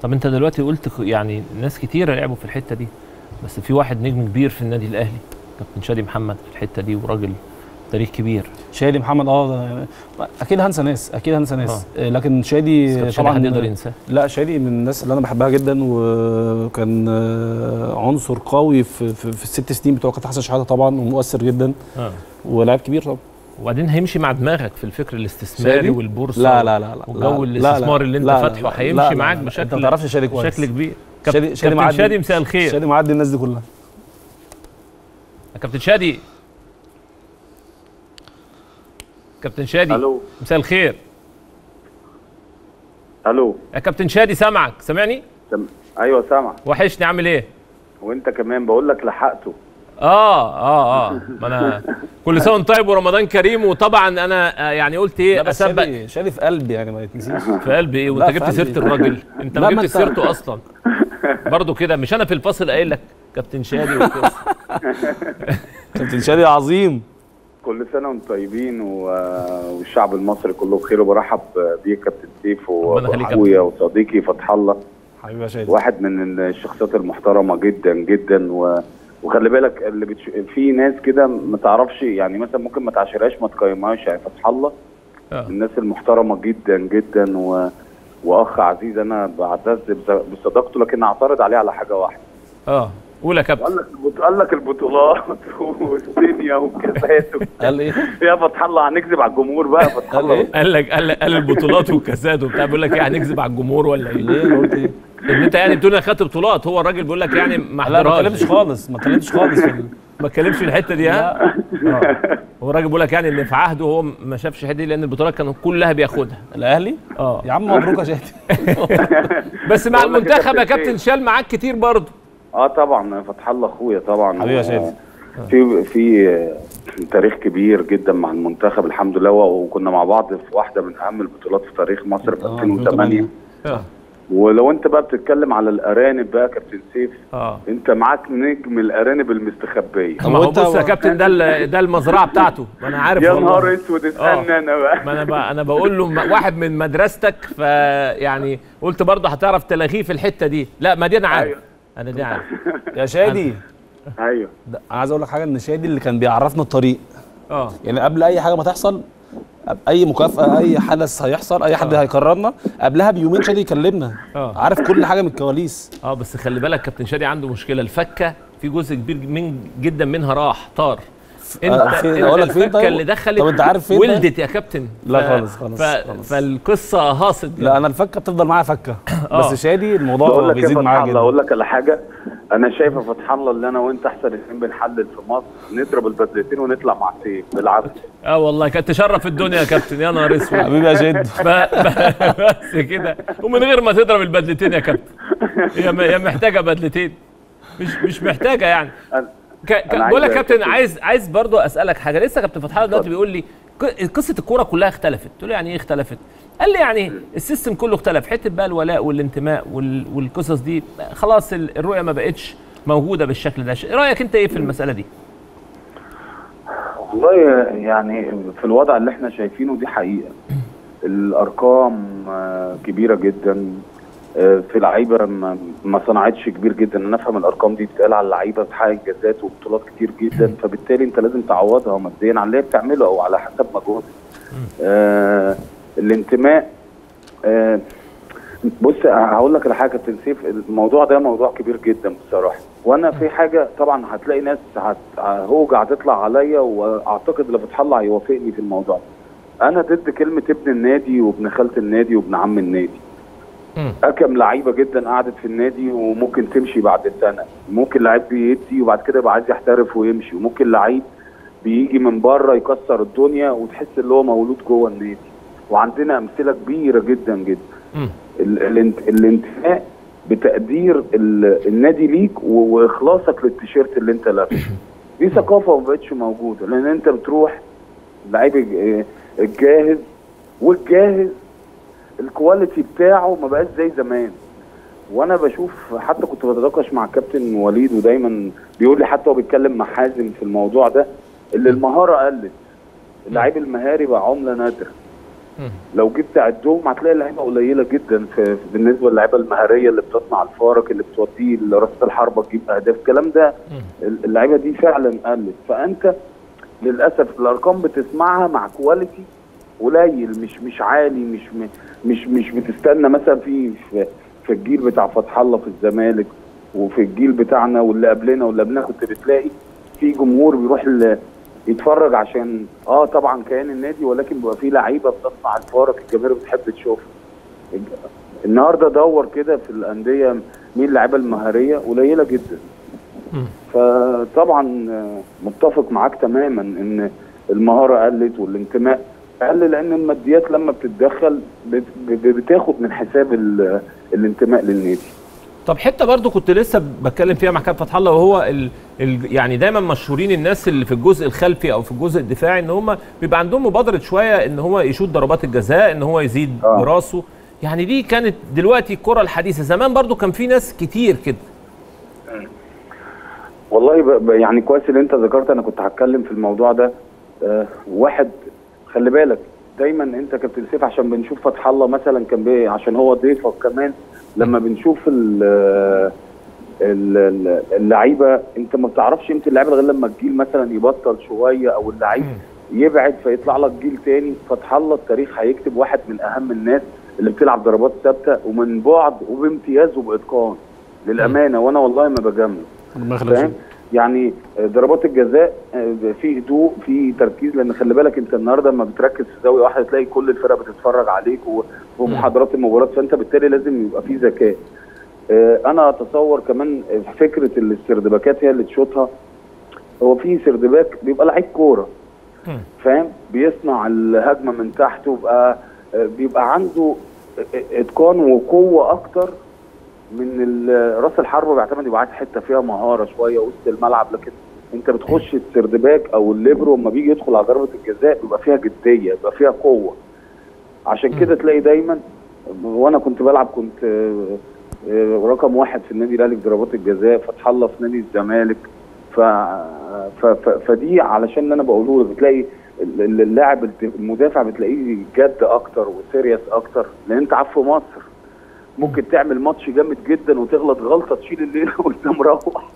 طب انت دلوقتي قلت ك- يعني ناس كتيره لعبوا في الحته دي بس في واحد نجم كبير في النادي الاهلي كابتن شادي محمد في الحته دي وراجل تاريخ كبير شادي محمد اه اكيد هنسى ناس اكيد هنسى ناس آه. لكن بس شادي كابتن شادي طبعا حد يقدر ينساه لا شادي من الناس اللي انا بحبها جدا وكان آه، عنصر قوي في, في, في الست سنين بتوع كابتن حسن شحاته طبعا ومؤثر جدا اه ولاعب كبير طبعا وبعدين هيمشي مع دماغك في الفكر الاستثماري شادي؟ والبورصه لا لا لا لا وجو لا، الاستثمار لا، اللي انت لا، لا، فاتحه لا، هيمشي لا، لا، معاك لا، بشكل انت ما تعرفش شادي كويس بشكل كبير كاب- شادي شادي كابتن معدي شادي مساء الخير شادي معدي الناس دي كلها يا كابتن شادي كابتن شادي الو مساء الخير الو يا كابتن شادي سامعك سامعني سم... ايوه سامع وحشني عامل ايه وانت كمان بقول لك لحقته اه اه اه ما انا كل سنه وانت طيب ورمضان كريم وطبعا انا آه، يعني قلت ايه لا بس اسبق شادي شادي في قلبي يعني ما يتنسيش في قلبي ايه وانت لا، جبت في سيره قلبي. الراجل انت لا، ما ما جبت انت- سيرته اصلا برضه كده مش انا في الفصل قايل لك كابتن شادي وكده. كابتن شادي عظيم كل سنه وانتم طيبين و... والشعب المصري كله بخير وبرحب بيك كابتن سيف ربنا يخليك يا واخويا وصديقي فتح الله حبيبي يا شادي واحد من الشخصيات المحترمه جدا جدا و... وخلي بالك اللي بتش... في ناس كده ما تعرفش يعني مثلا ممكن ما تعاشرهاش ما تقيمهاش يعني فتح الله آه. الناس المحترمه جدا جدا و... واخ عزيز انا بعتز بص- بصداقته لكن اعترض عليه على حاجه واحده اه قول يا كابتن قال لك البط- قال لك البطولات والدنيا والكاسات قال ايه يا فتح الله هنكذب على الجمهور بقى يا فتح قال الله ايه قال لك قال قال البطولات والكاسات وبتاع بيقول لك ايه هنكذب على الجمهور ولا ايه؟ ليه انا قلت ايه ان انت يعني بتقول انا خدت بطولات هو الراجل بيقول لك يعني ما لا ما حضرهاش اتكلمتش خالص ما اتكلمتش خالص في ال- ما اتكلمش في الحته دي ها؟ آه. هو الراجل بيقول لك يعني ان في عهده هو ما شافش الحته دي لان البطولات كانوا كلها بياخدها الاهلي اه يا عم مبروك يا شادي بس مع بقول لك يا المنتخب يا كابتن كابتن سيف. شال معاك كتير برضه اه طبعا فتح الله اخويا طبعا حبيبي يا شادي. في في تاريخ كبير جدا مع المنتخب الحمد لله وكنا مع بعض في واحده من اهم البطولات في تاريخ مصر في آه، 2008 اه ولو انت بقى بتتكلم على الارانب بقى يا كابتن سيف اه انت معاك نجم الارانب المستخبيه ما هو وانت بص يا و- كابتن ده ال- ده المزرعه بتاعته ما انا عارف يا والله. نهار اسود استنى انا بقى ما انا بقى انا بقول له م- واحد من مدرستك فيعني قلت برضه هتعرف تلاغيه في الحته دي لا ما دي انا عارف أيوة. انا دي عارف يا شادي ايوه ده انا عايز اقول لك حاجه ان شادي اللي كان بيعرفنا الطريق اه يعني قبل اي حاجه ما تحصل اي مكافاه اي حدث هيحصل اي حد هيكررنا قبلها بيومين شادي يكلمنا آه. عارف كل حاجه من الكواليس اه بس خلي بالك كابتن شادي عنده مشكله الفكه في جزء كبير من جدا منها راح طار آه، فين- أقول لك فين الفكه طيب؟ اللي دخلت طب أنت عارف فين طيب؟ ولدت يا كابتن لا ف- خالص، خالص، ف... خالص. فالقصه هاصت لا انا الفكه بتفضل معايا فكه آه. بس شادي بقول الموضوع لك يا بيزيد فتح معايا الله اقول جدا لك على حاجه انا شايف يا فتح الله اللي انا وانت احسن اثنين بنحلل في مصر نضرب البدلتين ونطلع مع سيف بالعكس اه والله كانت تشرف الدنيا يا كابتن يا نهار اسود حبيبي يا جد ب... ب... بس كده ومن غير ما تضرب البدلتين يا كابتن هي م... هي محتاجه بدلتين مش مش محتاجه يعني أنا- ك... ك... أنا بقول لك عايز يا كابتن كابتن- عايز عايز برضو اسالك حاجه لسه كابتن فتحي الله دلوقتي بيقول لي ق- قصه الكوره كلها اختلفت قلت له يعني ايه اختلفت قال لي يعني السيستم كله اختلف حته بقى الولاء والانتماء وال... والقصص دي خلاص ال- الرؤيه ما بقتش موجوده بالشكل ده ش- رايك انت ايه في المساله دي والله يعني في الوضع اللي احنا شايفينه دي حقيقة الأرقام آه، كبيرة جدا آه، في لعيبة ما- ما صنعتش كبير جدا أنا أفهم الأرقام دي بتتقال على اللعيبة بتحقق إنجازات وبطولات كتير جدا فبالتالي أنت لازم تعوضها ماديا على اللي هي بتعمله أو على حسب مجهودك آه الانتماء آه بص هقول لك على حاجه كابتن سيف الموضوع ده موضوع كبير جدا بصراحه وانا في حاجه طبعا هتلاقي ناس هت- هوجع هتطلع عليا واعتقد اللي فتح الله هيوافقني في الموضوع ده انا ضد كلمه ابن النادي وابن خاله النادي وابن عم النادي مم. اكم لعيبه جدا قعدت في النادي وممكن تمشي بعد سنه ممكن لعيب بيدي وبعد كده يبقى عايز يحترف ويمشي وممكن لعيب بيجي من بره يكسر الدنيا وتحس ان هو مولود جوه النادي وعندنا امثله كبيره جدا جدا مم. ال- الانت- الانتماء بتقدير ال- النادي ليك و- واخلاصك للتيشيرت اللي انت لابسه دي ثقافه ما بقتش موجوده لان انت بتروح اللعيب الج- الجاهز والجاهز الكواليتي بتاعه ما بقاش زي زمان وانا بشوف حتى كنت بتناقش مع كابتن وليد ودايما بيقول لي حتى هو بيتكلم مع حازم في الموضوع ده اللي المهاره قلت اللعيب المهاري بقى عمله نادره لو جيت تعدهم هتلاقي اللعيبه قليله جدا في في- بالنسبه للعيبه المهاريه اللي بتصنع الفارق اللي بتوديه لراسه الحربه تجيب اهداف الكلام ده اللعيبه دي فعلا قلت فانت للاسف الارقام بتسمعها مع كواليتي قليل مش مش عالي مش م- مش مش بتستنى مثلا في في, في الجيل بتاع فتح الله في الزمالك وفي الجيل بتاعنا واللي قبلنا واللي قبلنا كنت بتلاقي في جمهور بيروح ل- يتفرج عشان اه طبعا كيان النادي ولكن بيبقى في لعيبه بتصنع الفارق الجماهير بتحب تشوفها النهارده دور كده في الانديه مين اللعيبه المهاريه قليله جدا فطبعا آه، متفق معاك تماما ان المهاره قلت والانتماء قل لان الماديات لما بتتدخل بت- بت- بتاخد من حساب ال- الانتماء للنادي طب حته برضو كنت لسه بتكلم فيها مع كابتن فتح الله وهو ال... ال... يعني دايما مشهورين الناس اللي في الجزء الخلفي او في الجزء الدفاعي ان هم بيبقى عندهم مبادره شويه ان هو يشوط ضربات الجزاء ان هو يزيد آه. براسه يعني دي كانت دلوقتي الكره الحديثه زمان برضو كان في ناس كتير كده والله ب... ب... يعني كويس اللي انت ذكرت انا كنت هتكلم في الموضوع ده آه واحد خلي بالك دايما انت كابتن سيف عشان بنشوف فتح الله مثلا كان بي عشان هو ضيفك كمان لما بنشوف ال ال- ال- اللعيبه انت ما بتعرفش قيمه اللعيبه غير لما الجيل مثلا يبطل شويه او اللعيب يبعد فيطلع لك جيل تاني فتح الله التاريخ هيكتب واحد من اهم الناس اللي بتلعب ضربات ثابته ومن بعد وبامتياز وباتقان للامانه وانا والله ما بجامل ربنا يخليك فاهم يعني آه، ضربات الجزاء آه، في هدوء في تركيز لان خلي بالك انت النهارده لما بتركز في زاويه واحده تلاقي كل الفرق بتتفرج عليك و- ومحاضرات المباراه فانت بالتالي لازم يبقى في ذكاء آه، انا اتصور كمان آه، فكره الاستردباكات هي اللي تشوطها هو في سردباك بيبقى لعيب كوره فاهم بيصنع الهجمه من تحت وبقى آه، بيبقى عنده آه، اتقان وقوه اكتر من ال- راس الحربه بيعتمد يبقى عايز حته فيها مهاره شويه وسط الملعب لكن انت بتخش السردباك او الليبرو لما بيجي يدخل على ضربه الجزاء بيبقى فيها جديه بيبقى فيها قوه عشان كده تلاقي دايما وانا كنت بلعب كنت آه، آه، رقم واحد في النادي الاهلي في ضربات الجزاء فتح الله في نادي الزمالك ف... ف... ف... فدي علشان اللي انا بقوله لك بتلاقي ال- ال- اللاعب الت- المدافع بتلاقيه جد اكتر وسيريس اكتر لان انت عارف في مصر ممكن تعمل ماتش جامد جدا وتغلط غلطه تشيل الليله وانت مروح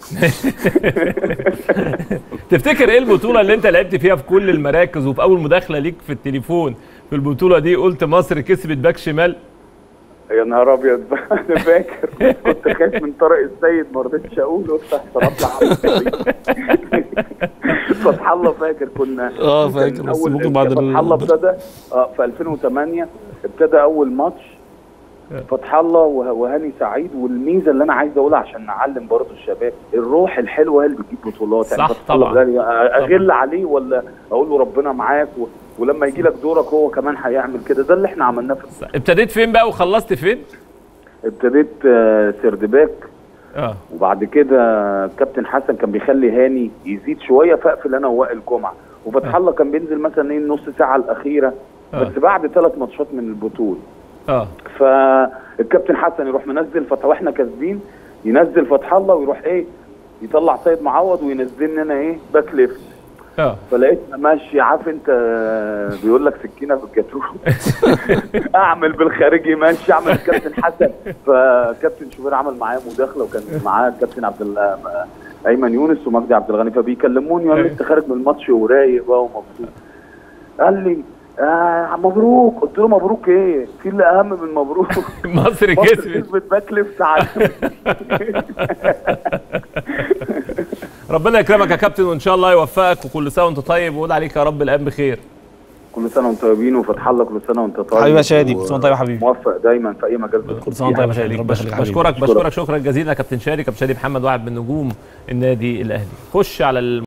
تفتكر ايه البطوله اللي انت لعبت فيها في كل المراكز وفي اول مداخله ليك في التليفون في البطوله دي قلت مصر كسبت باك شمال يا نهار ابيض انا فاكر كنت خايف من طارق السيد ما رضيتش اقول قلت احسن اطلع على فتح الله فاكر كنا اه كان فاكر بس أول- ممكن بعد فتح ال- الله ابتدى اه في 2008 ابتدى اول ماتش فتح الله وه- وهاني سعيد والميزه اللي انا عايز اقولها عشان نعلم برضه الشباب الروح الحلوه هي اللي بتجيب بطولات صح فتح الله طبعاً. ده اغل عليه ولا اقول له ربنا معاك و... ولما يجي لك دورك هو كمان هيعمل كده ده اللي احنا عملناه في ابتديت فين بقى وخلصت فين ابتديت آه، سردباك اه وبعد كده كابتن حسن كان بيخلي هاني يزيد شويه فاقفل انا ووائل جمعه وفتح الله كان بينزل مثلا ايه النص ساعه الاخيره آه. بس بعد ثلاث ماتشات من البطوله اه فالكابتن حسن يروح منزل فتح واحنا كاسبين ينزل فتح الله ويروح ايه يطلع سيد معوض وينزلني انا ايه باك ليفت اه فلقيت ماشي عارف انت بيقول لك سكينه في الجاتوه اعمل بالخارجي ماشي اعمل الكابتن حسن فكابتن شوبير عمل معايا مداخله وكان معاه الكابتن عبد ال- ايمن يونس ومجدي عبد الغني فبيكلموني وانا ايوه. لسه خارج من الماتش ورايق بقى ومبسوط قال لي آه مبروك قلت له مبروك ايه في اللي اهم من مبروك مصر مصر كسبت كسبت باك ليفت على ربنا يكرمك يا كابتن وان شاء الله يوفقك وكل سنه وانت طيب ويقول عليك يا رب الان بخير كل سنه وانتم طيبين وفتح الله كل سنه وانت طيب حبيبي يا شادي، كل سنة وانت طيب يا حبيبي. موفق دايما في اي مجال بتدخل كل سنه وانت طيب يا شادي ربنا بش- يخليك حبيبي. بشكرك بشكرك شكرا جزيلا يا كابتن شادي كابتن شادي محمد واحد من نجوم النادي الاهلي خش على